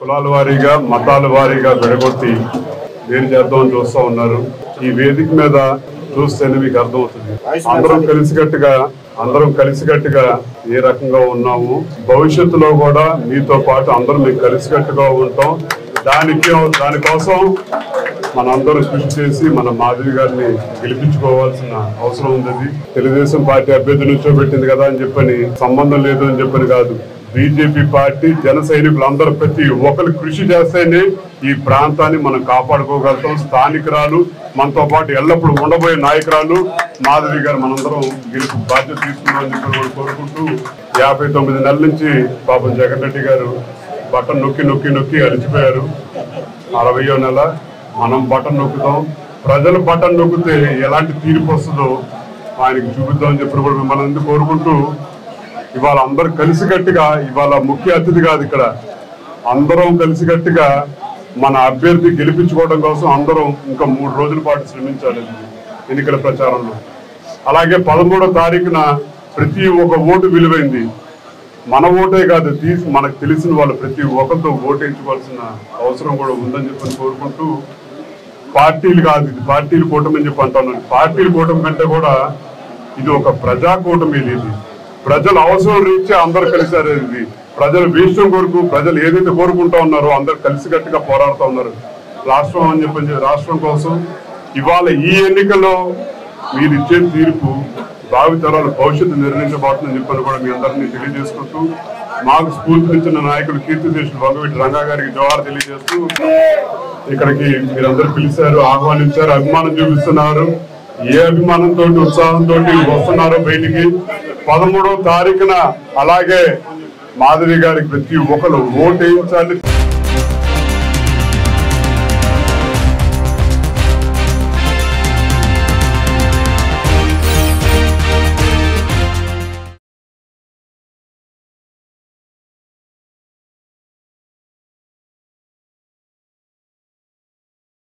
కులాల వారీగా మతాల వారీగా విడగొట్టి వేరు చేద్దామని చూస్తా ఉన్నారు ఈ వేదిక మీద చూస్తేనే మీకు అర్థమవుతుంది అందరం కలిసికట్టుగా అందరం కలిసికట్టుగా ఏ రకంగా ఉన్నాము భవిష్యత్తులో కూడా మీతో పాటు అందరం మీకు కలిసికట్టుగా ఉంటాం దానికి దానికోసం మనందరం కృషి చేసి మన మాధవి గారిని గెలిపించుకోవాల్సిన అవసరం ఉంది తెలుగుదేశం పార్టీ అభ్యర్థి నుంచోబెట్టింది కదా అని చెప్పని సంబంధం లేదు అని చెప్పని కాదు బీజేపీ పార్టీ జన సైనికులు అందరూ ప్రతి ఒక్కరు కృషి చేస్తేనే ఈ ప్రాంతాన్ని మనం కాపాడుకోగలుగుతాం స్థానికురాలు మనతో పాటు ఎల్లప్పుడూ ఉండబోయే నాయకురాలు మాధవి గారు మనందరం గెలుపు బాధ్యత తీసుకున్నామని చెప్పి కూడా కోరుకుంటూ యాభై తొమ్మిది నెలల నుంచి పాపం జగన్ రెడ్డి గారు బట్టన్ నొక్కి నొక్కి నొక్కి అలిచిపోయారు అరవయో నెల మనం బటన్ నొక్కుతాం ప్రజలు బటన్ నొక్కితే ఎలాంటి తీర్పు వస్తుందో ఆయనకి చూపిద్దాం అని చెప్పి కూడా మిమ్మల్ని కోరుకుంటూ ఇవాళ అందరూ కలిసికట్టుగా ఇవాళ ముఖ్య అతిథి కాదు ఇక్కడ అందరం కలిసికట్టుగా మన అభ్యర్థి గెలిపించుకోవడం కోసం అందరం ఇంకా మూడు రోజుల పాటు శ్రమించాలి ఎన్నికల ప్రచారంలో అలాగే పదమూడో తారీఖున ప్రతి ఒక్క ఓటు విలువైంది మన ఓటే కాదు తీసి మనకు తెలిసిన వాళ్ళు ప్రతి ఒక్కరితో ఓటేయించుకోవాల్సిన అవసరం కూడా ఉందని చెప్పని కోరుకుంటూ పార్టీలు కాదు ఇది పార్టీలు కూటమి అని చెప్పి అంటున్నాను పార్టీల కూటమి కంటే కూడా ఇది ఒక ప్రజా కూటమి ఇది ప్రజల అవసరం రీత్యా అందరు కలిసారు ఇది ప్రజల భీష్టం కొరకు ప్రజలు ఏదైతే కోరుకుంటా ఉన్నారో అందరు కలిసికట్టుగా పోరాడుతూ ఉన్నారు రాష్ట్రం అని చెప్పి రాష్ట్రం కోసం ఇవాళ ఈ ఎన్నికల్లో మీరు ఇచ్చే తీర్పు భావితరాల భవిష్యత్తు నిర్ణయించబోతుందని చెప్పని కూడా మీ అందరినీ తెలియజేసుకుంటూ మాకు స్ఫూర్తినిచ్చిన నాయకులు కీర్తిశేషులు వంగవీటి రంగా గారికి జవాహర్ తెలియజేస్తూ ఇక్కడికి మీరందరూ పిలిచారు ఆహ్వానించారు అభిమానం చూపిస్తున్నారు ఏ అభిమానంతో ఉత్సాహంతో వస్తున్నారో బయటికి పదమూడవ తారీఖున అలాగే మాధవి గారికి ప్రతి ఒక్కరు ఓటేయించాలి